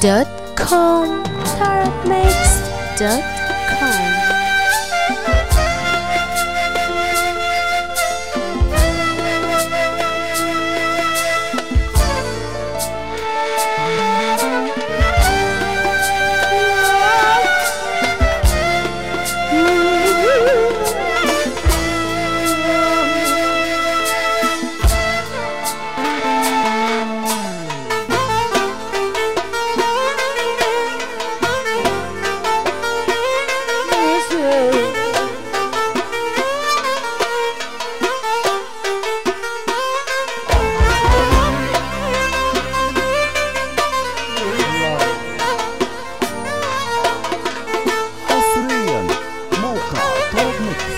dot com tarotmix dot com حصريا موقع توب ميكس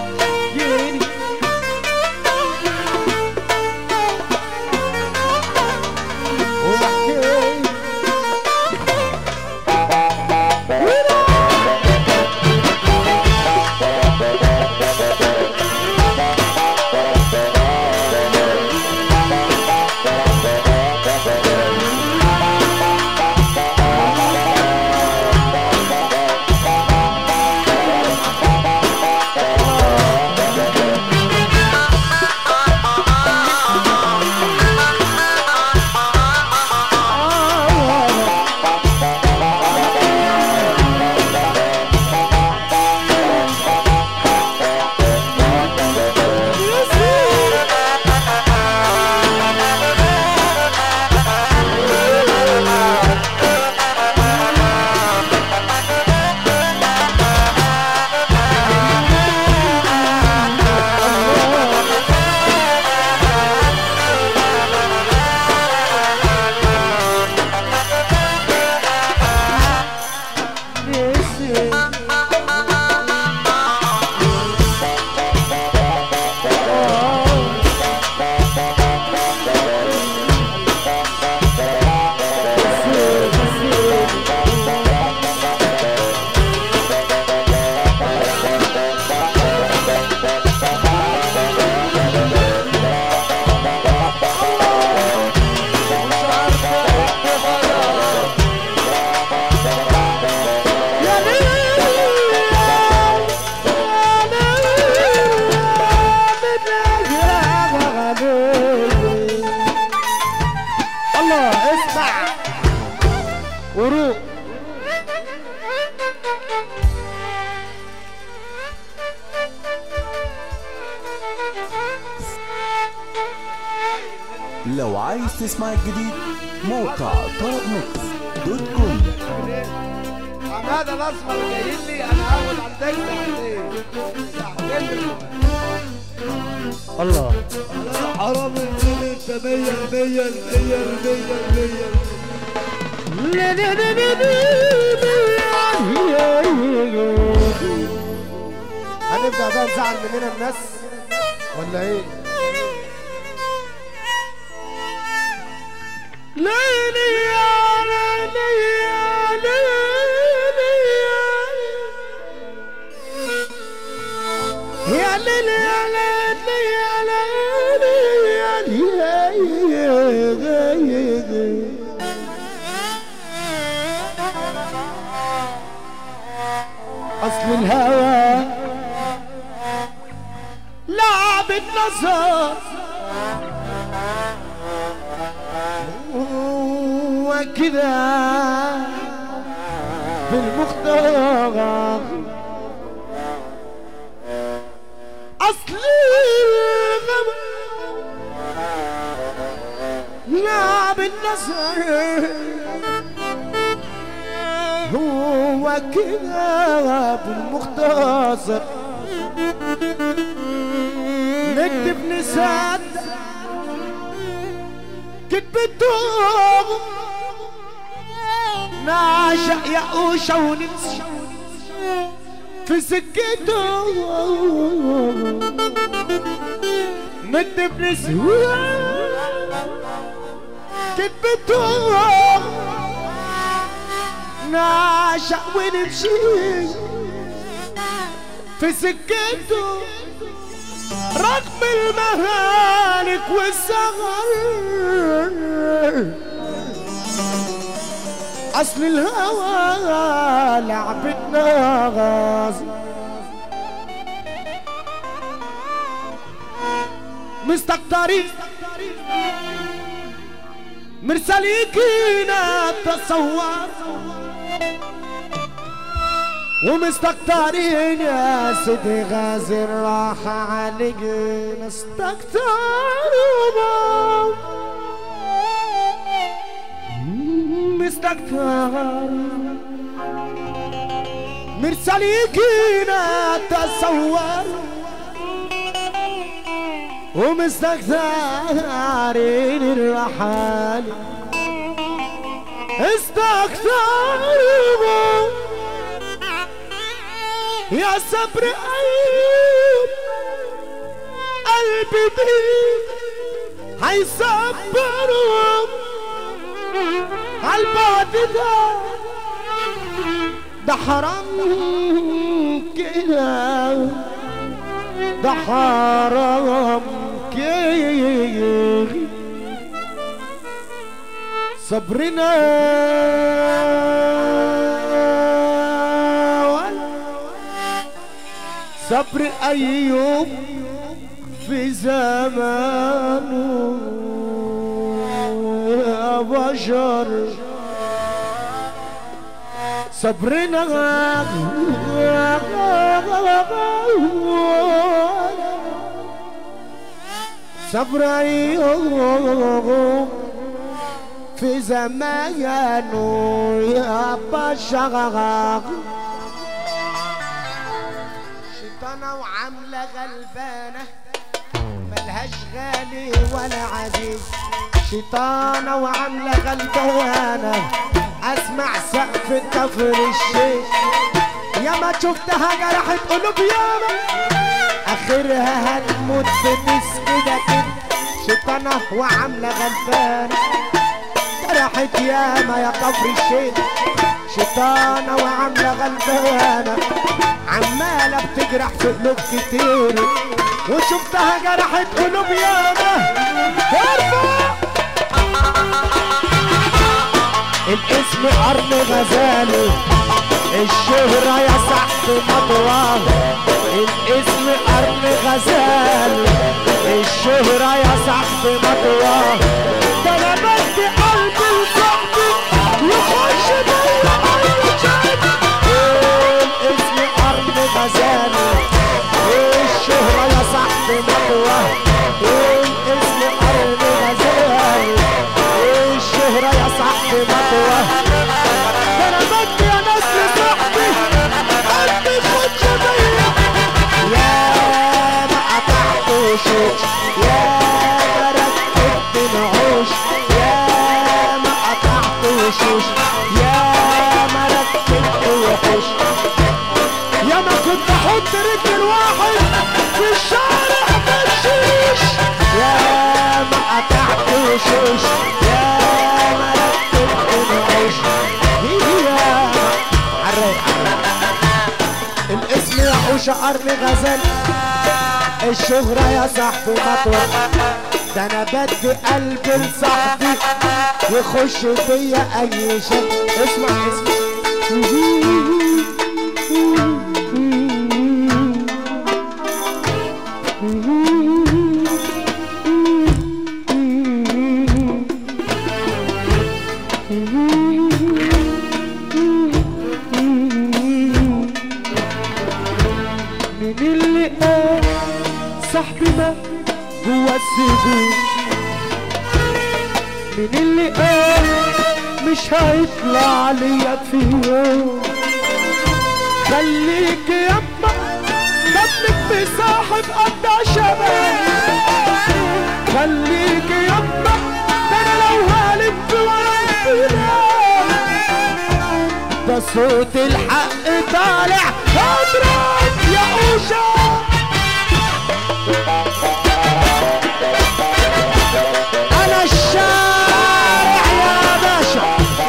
الله اسمع وروق لو عايز تسمع الجديد موقع توب ميكس دوت كوم هذا الاسمر جاي لي انا اول عندك ساعتين ساعتين بالمهم. الله حرام الدنيا انت مية المية المية المية المية هنبدأ بقى نزعل مننا الناس ولا ايه؟ ليلي يا ليلي يا ليلي يا ليلي يا ليلي يا ليلي يا ليلي أصل الهوى لعب النظر وكذا بالمختار أصل الغم لعب النظر هو كذا بالمختصر نكتب نصدق كتبته نعشق يقوشة وننسى في سكته نكتب نسوى كتبته نعشق ونمشي في سكته رغم المهالك والسهر اصل الهوى لعبتنا غازي مستكترين مرسليكينا تصور ومستكترين يا سيدي غازي الراحة علينا استكتروا مستكتر مرسليكينا تصور ومستكثرين الرحال استكثروا يا صبر أيوب قلبي بيك هيصبروا عالبعد ده ده حرام كده ده حرام كده صبرنا صبر أيوب في زمانه يا بشر صبرنا صبر أيوب في زمانه يا بشر شيطانة وعاملة غلبانة ملهاش غالي ولا عزيز شيطانة وعاملة غلبانة اسمع سقف الكفر الشيش ياما شفتها جرحت قلوب ياما اخرها هتموت بتس كده كده شيطانة وعاملة غلبانة جرحت ياما يا كفر الشيش شيطانة وعاملة غلبانة عمالة بتجرح في قلوب كتير وشفتها جرحت قلوب ياما ارفع الاسم قرن غزالي الشهرة يا صاحب مطوة الاسم قرن غزالي الشهرة يا صاحب مطوة ده انا بدي قلبي لصاحبي يخش بيا اي شيء الاسم قرن غزالي الشهرة يا صاحب مطوة الاسم قرن غزالي الشهرة يا صاحبي مطوة ده انا بدي يا ناس لصاحبي قلبي خش بيا يا ما قطعت وشوش يا ما ركبت نعوش يا ما قطعت وشوش يا ما ركبت وحوش يا ما كنت احط رجل واحد في الشارع بشيش يا ما قطعت وشوش يا ما ركبت نعوش يا عرق الاسم يحوش قرن غزل الشهرة يا صاحبي مطوة ده انا بدي قلبي لصاحبي يخش فيا اي شيء اسمع اسمع مين اللي قال صاحبي ما جوا السجون مين اللي قال مش هيطلع ليا في يوم خليك يما دمك بصاحب قد شباب خليك يما ده انا لو هلف ورا الفلان ده صوت الحق طالع اضرب يا اوشا انا الشارع يا باشا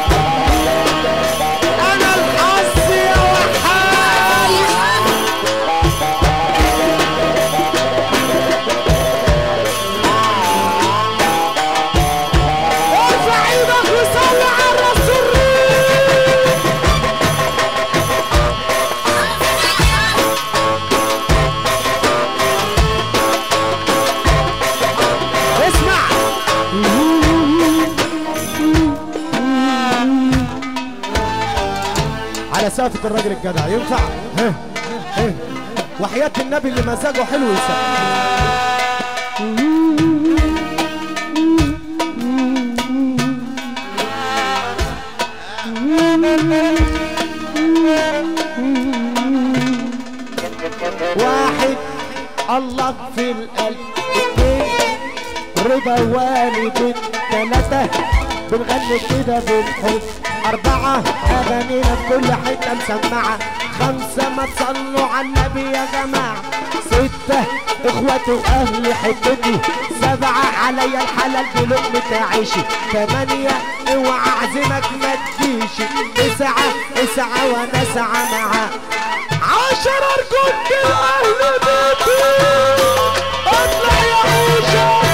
انا الحظ يا وحال ارفع ايدك وصلي على الرسول سقفة الراجل الجدع ينفع ها ها وحياة النبي اللي مزاجه حلو يسقف واحد الله في القلب اتنين رضا والدين ثلاثة بنغني كده بالحب أربعة أغانينا في كل حتة مسمعة خمسة ما تصلوا على النبي يا جماعة ستة اخواتي واهلي حتتي سبعة عليا الحلال بلقمة عيشي ثمانية اوعى اعزمك ما تجيش تسعة اسعى وانا اسعى معاه عشرة ارجوك الاهل بيتي اطلع يا عوشة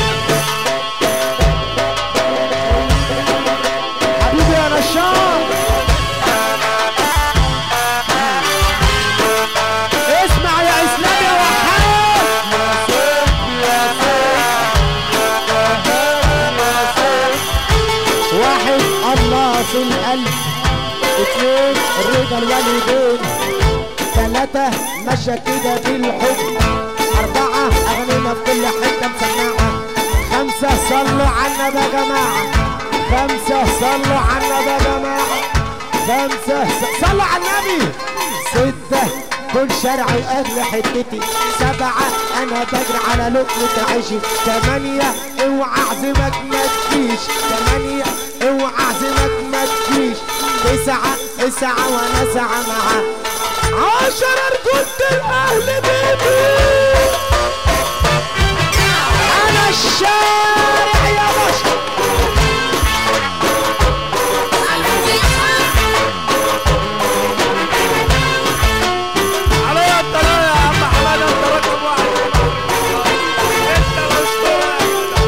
حبيبي يا نشار اسمع يا اسلام يا وحاد واحد الله في القلب اثنين رضا الوالدين ثلاثة مشى كده بالحب أربعة أغنينا في كل حتة مسمعة خمسة صلوا على النبي يا جماعة خمسة صلوا على النبي يا جماعة خمسة س- صلوا على النبي ستة كل شارع وأهل حتتي سبعة أنا بجري على لقمة عيشي ثمانية اوعى أعزمك ما تجيش ثمانية اوعى أعزمك ما تجيش تسعة اسعى وأنا اسعى معاه عشرة رجولة الأهل بيتي أنا الشارع يا باشا عليا الطلاق يا عم حماده انت رقم واحد انت الاسطوره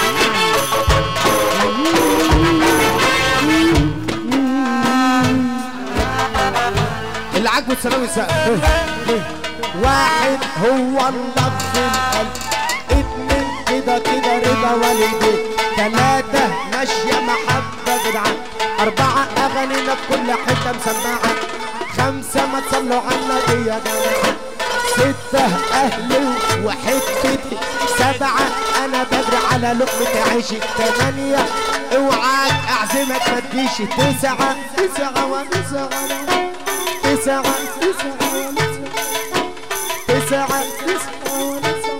اللي عاجبه الثانوي سقف واحد هو الله في القلب اتنين كده كده رضا والدين تلاتة ماشية محبة جدعان أربعة أغانينا في كل حتة مسمعة خمسة ما تصلوا على النبي يا جماعة ستة أهلي وحتتي سبعة أنا بدري على لقمة عيشي ثمانية اوعاك أعزمك ما تجيش تسعة تسعة وتسعة تسعة تسعة تسعة تسعة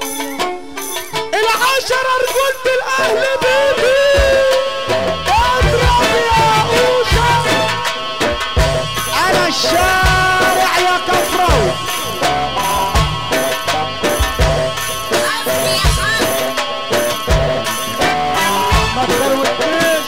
العشرة رجولة الأهل بيبي اضرب يا أوشا أنا الشارع يا كفراوي ما تروتنيش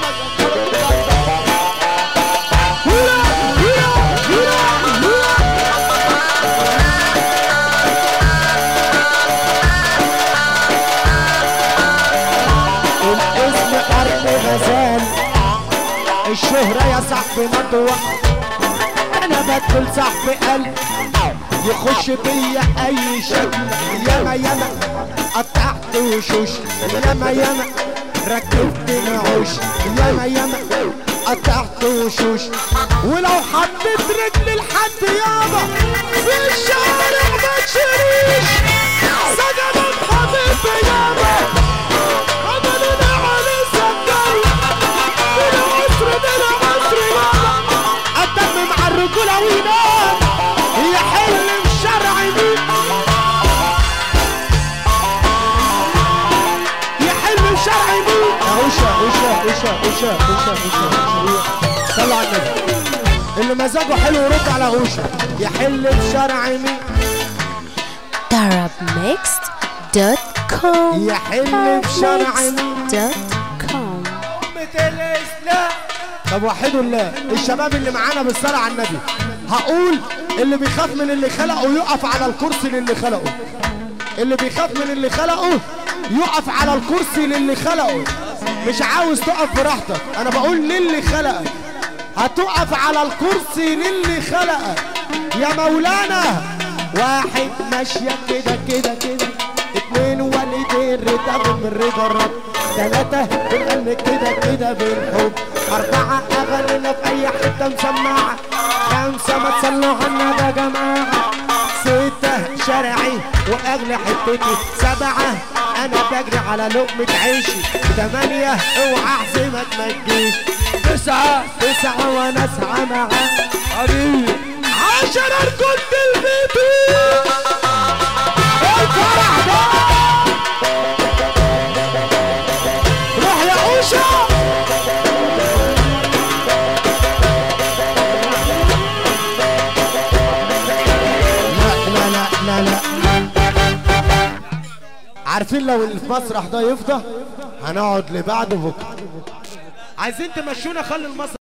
الاسم قرن غزال الشهرة يا صاحبي مطوع انا بدخل صاحبي قلب يخش بيا اي شكل ياما ياما قطعت وشوش ياما ياما ركبت نعوش ياما ياما قطعت وشوش ولو حطيت رجلي لحد يابا في الشارع ما تشريش سجن حبيبي يابا عملنا علي سكر من العصر من العصر يابا الدم مع الرجولة وينام يحل بشرع مين يحل بشرع مين اوشا اوشا اوشا اوشا اوشا اوشا صلى على النبي اللي مزاجه حلو يرد على غوشه يحل بشرع مين Arabmixed.com يحل بشرع مين Arabmixed.com طب وحدوا الله الشباب اللي معانا بالصلاة على النبي هقول اللي بيخاف من اللي خلقه يقف على الكرسي للي خلقه اللي بيخاف من اللي خلقه يقف على الكرسي للي خلقه مش عاوز تقف براحتك انا بقول للي خلقك هتقف على الكرسي للي خلقك يا مولانا واحد ماشية كده كده كده اتنين والدين رضاهم من رضا الرب تلاتة بنغني كده كده بالحب أربعة أغانينا في أي حتة مسمعة خمسة ما تصلوا عنا يا جماعة ستة شرعي وأغلى حتتي سبعة أنا بجري على لقمة عيشي تمانية اوعى أحزمك ما تجيش تسعة تسعة وأنا أسعى معاك حبيبي عشرة كنت البيت الفرح ده روح يا اوشا لا لا لا لا لا عارفين لو المسرح ده يفضى هنقعد لبعد بكره عايزين تمشونا خلي المسرح